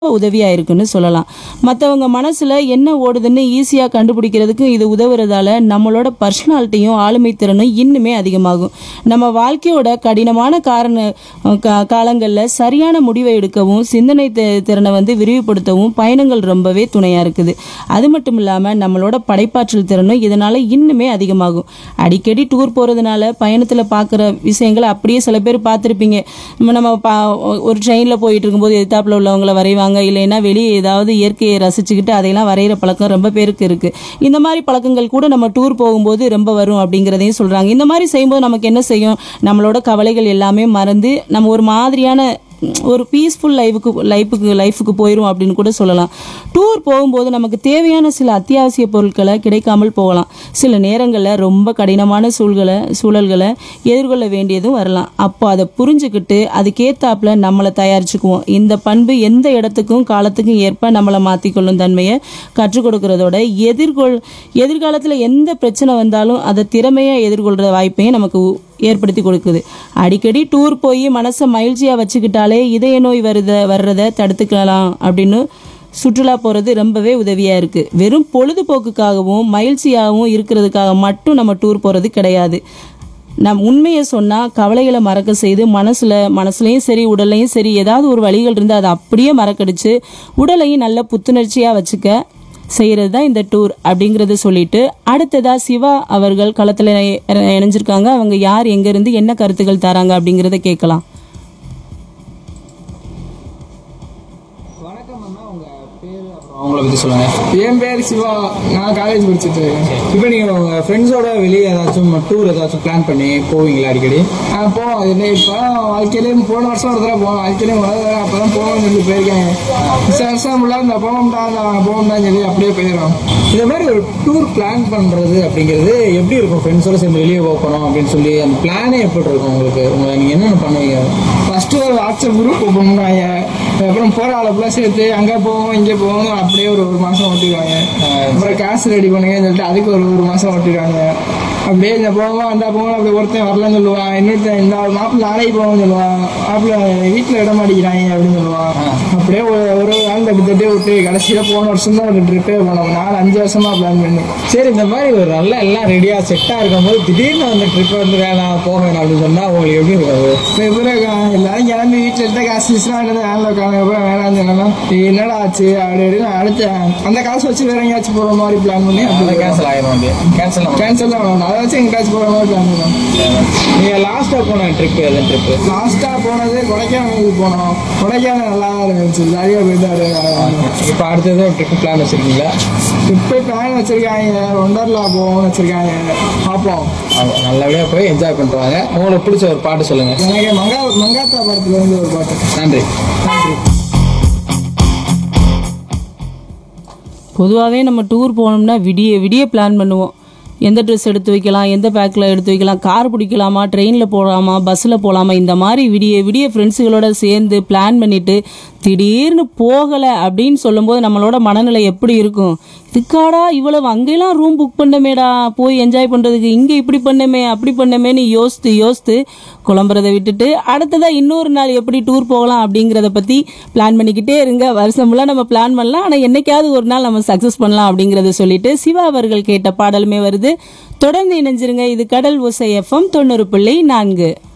உதவியாக இருக்குன்னு சொல்லலாம் மற்றவங்க மனசில் என்ன ஓடுதுன்னு ஈஸியாக கண்டுபிடிக்கிறதுக்கு இது உதவுறதால நம்மளோட பர்சனாலிட்டியும் ஆளுமை திறனும் இன்னுமே அதிகமாகும் நம்ம வாழ்க்கையோட கடினமான காரண கா- காலங்களில் சரியான முடிவை எடுக்கவும் சிந்தனை தி- திறனை வந்து விரிவுபடுத்தவும் பயணங்கள் ரொம்பவே துணையாக இருக்குது அது மட்டும் இல்லாமல் நம்மளோட படைப்பாற்றல் திறனும் இதனால் இன்னுமே அதிகமாகும் அடிக்கடி டூர் போகிறதுனால பயணத்தில் பார்க்குற விஷயங்களை அப்படியே சில பேர் பார்த்துருப்பீங்க நம்ம பா ஒரு ட்ரெயினில் போயிட்டு இருக்கும்போது எதிர்த்தாப்புல உள்ளவங்கள வரைவாங்க இல்லைன்னா வெளியே ஏதாவது இயற்கையை ரசிச்சுக்கிட்டு அதையெல்லாம் வரைகிற பழக்கம் ரொம்ப பேருக்கு இருக்குது இந்த மாதிரி பழக்கங்கள் கூட நம்ம டூர் போகும்போது ரொம்ப வரும் அப்படிங்கிறதையும் சொல்கிறாங்க இந்த மாதிரி செய்யும்போது நமக்கு என்ன செய்யும் நம்மளோட கவலைகள் எல்லாமே மறந்து நம்ம ஒரு மாதிரியான ஒரு பீஸ்ஃபுல் லைஃபுக்கு லைஃபுக்கு லைஃபுக்கு போயிடும் அப்படின்னு கூட சொல்லலாம் டூர் போகும்போது நமக்கு தேவையான சில அத்தியாவசிய பொருட்களை கிடைக்காமல் போகலாம் சில நேரங்களில் ரொம்ப கடினமான சூழ்களை சூழல்களை எதிர்கொள்ள வேண்டியதும் வரலாம் அப்போ அதை புரிஞ்சுக்கிட்டு அதுக்கேத்தாப்புல நம்மளை தயாரிச்சுக்குவோம் இந்த பண்பு எந்த இடத்துக்கும் காலத்துக்கும் ஏற்ப நம்மளை மாற்றிக்கொள்ளும் தன்மையை கற்றுக் கொடுக்கறதோட எதிர்கொள் எதிர்காலத்தில் எந்த பிரச்சனை வந்தாலும் அதை திறமையாக எதிர்கொள்கிற வாய்ப்பையும் நமக்கு உ- ஏற்படுத்தி கொடுக்குது அடிக்கடி டூர் போய் மனசை மகிழ்ச்சியாக வச்சுக்கிட்டாலே இதய நோய் வருத வர்றதை தடுத்துக்கலாம் அப்படின்னு சுற்றுலா போகிறது ரொம்பவே உதவியாக இருக்குது வெறும் பொழுதுபோக்குக்காகவும் மகிழ்ச்சியாகவும் இருக்கிறதுக்காக மட்டும் நம்ம டூர் போகிறது கிடையாது நம் உண்மையை சொன்னால் கவலைகளை மறக்க செய்து மனசில் மனசுலையும் சரி உடல்லையும் சரி ஏதாவது ஒரு வழிகள் இருந்து அதை அப்படியே மறக்கடிச்சு உடலையும் நல்ல புத்துணர்ச்சியாக வச்சுக்க செய்கிறது தான் இந்த டூர் அப்படிங்கிறத சொல்லிட்டு அடுத்ததா சிவா அவர்கள் களத்தில் இணைஞ்சிருக்காங்க அவங்க யார் எங்கேருந்து என்ன கருத்துக்கள் தராங்க அப்படிங்கிறத கேட்கலாம் வணக்கம் அண்ணா உங்க பேர் அப்புறம் அவங்கள பத்தி சொல்லுங்க என் பேர் சிவா நான் காலேஜ் படிச்சுட்டு இருக்கேன் இப்போ நீங்க உங்க ஃப்ரெண்ட்ஸோட வெளியே ஏதாச்சும் டூர் ஏதாச்சும் பிளான் பண்ணி போவீங்களா அடிக்கடி நான் போவோம் இல்லை இப்போ வாழ்க்கையிலே போன வருஷம் ஒரு தடவை போனோம் வாழ்க்கையிலே முதல் தடவை அப்போ தான் போகணும்னு சொல்லி போயிருக்காங்க இந்த வருஷம் ஃபுல்லாக இந்த போகணும்டா இந்த போகணும்டான்னு சொல்லி அப்படியே போயிடும் இந்த மாதிரி ஒரு டூர் பிளான் பண்றது அப்படிங்கிறது எப்படி இருக்கும் ஃப்ரெண்ட்ஸோட சேர்ந்து வெளியே போகணும் அப்படின்னு சொல்லி அந்த பிளானே எப்படி இருக்கும் உங்களுக்கு உங்க நீங்க என்னென்ன பண்ணுவீங்க ஃபர்ஸ்ட் ஒரு வாட்ஸ்அப் குரூப் பண்ணுவாங்க அப்புறம் போகிற ஆளப்பெல்லாம் சேர்த்து அங்கே போவோம் இங்கே போவோம் அப்படியே ஒரு ஒரு மாதம் ஓட்டிடுவாங்க அப்புறம் காசு ரெடி பண்ணுங்கன்னு சொல்லிட்டு அதுக்கு ஒரு ஒரு மாதம் ஓட்டிடுவாங்க அப்படியே இந்த போவோம் அந்த போவோம் அப்படி ஒருத்தன் வரலன்னு சொல்லுவான் இன்னொருத்தன் இந்த மாப்பிள்ள நாளைக்கு போவோம்னு சொல்லுவான் மாப்பிள்ள வீட்டில் இட மாட்டேங்கிறாங்க அப்படின்னு சொல்லுவான் அப்படியே ஒரு ஒரு நாள் தட்டி தட்டி விட்டு கடைசியில் போன வருஷம் தான் ஒரு ட்ரிப்பே போனோம் நாலு அஞ்சு வருஷமா பிளான் பண்ணி சரி இந்த மாதிரி ஒரு நல்ல எல்லாம் ரெடியா செட்டா இருக்கும்போது திடீர்னு அந்த ட்ரிப் வந்து வேணாம் போக வேணாம் அப்படின்னு சொன்னா உங்களுக்கு எப்படி இருக்கும் இப்போ எப்படி எல்லாரும் கிளம்பி வீட்டில் இருந்த காசு வச்சுலாம் எடுத்து வேனில் உட்காந்து அப்புறம் வேணாம்னு சொன்னா என்னடா ஆச்சு அப்படி இப்படின்னு அடுத்து அந்த காசு வச்சு வேற எங்கேயாச்சும் போகிற மாதிரி பிளான் பண்ணி அதை அப்படி கேன்சல் ஆயிரும் வந்து கேன்சல் கேன்சல் தான் பண்ணணும் அதை வச்சு எங்கேயாச்சும் போகிற மாதிரி பிளான் பண்ணோம் நீங்க லாஸ்டா போன ட்ரிப் எது ட்ரிப் லாஸ்ட்டாக போனது கொடைக்கானலுக்கு போனோம் கொடைக்கானல் நல்லா தான் இருந்துச்சு ஜாலியாக போயிட்டாரு இப்போ அடுத்தது ஒரு ட்ரிப் பிளான் வச்சிருக்கீங்களா இப்போ பிளான் வச்சிருக்காங்க ஒண்டர்லா போவோம்னு வச்சிருக்காங்க பார்ப்போம் ஆமா, நல்லபடியா போய் என்ஜாய் பண்ணிட்டு வாங்க உங்களுக்கு பிடிச்ச ஒரு பாட்டு சொல்லுங்க எனக்கு மங்கா மங்காத்தா படத்துல இருந்து ஒரு பாட்டு நன்றி பொதுவாகவே நம்ம டூர் போனோம்னா விடிய விடிய பிளான் பண்ணுவோம் எந்த ட்ரெஸ் எடுத்து வைக்கலாம் எந்த பேக்கில் எடுத்து வைக்கலாம் கார் பிடிக்கலாமா ட்ரெயினில் போகலாமா பஸ்ஸில் போகலாமா இந்த மாதிரி விடிய விடிய ஃப்ரெண்ட்ஸுகளோட சேர்ந்து பிளான் பண்ணிட்டு திடீர்னு போகலை அப்படின்னு சொல்லும்போது நம்மளோட மனநிலை எப்படி இருக்கும் இதுக்காடா இவ்வளவு அங்கெல்லாம் ரூம் புக் பண்ணமேடா போய் என்ஜாய் பண்ணுறதுக்கு இங்கே இப்படி பண்ணமே அப்படி பண்ணமேன்னு யோசித்து யோசித்து குழம்புறதை விட்டுட்டு அடுத்ததாக இன்னொரு நாள் எப்படி டூர் போகலாம் அப்படிங்கிறத பற்றி பிளான் பண்ணிக்கிட்டே இருங்க வருஷம் ஃபுல்லாக நம்ம பிளான் பண்ணலாம் ஆனால் என்னைக்காவது ஒரு நாள் நம்ம சக்ஸஸ் பண்ணலாம் அப்படிங்கிறத சொல்லிட்டு சிவா அவர்கள் கேட்ட பாடலுமே வருது தொடர்ந்து இணைஞ்சிருங்க இது கடல் ஓசை எஃப்எம் தொண்ணூறு புள்ளி நான்கு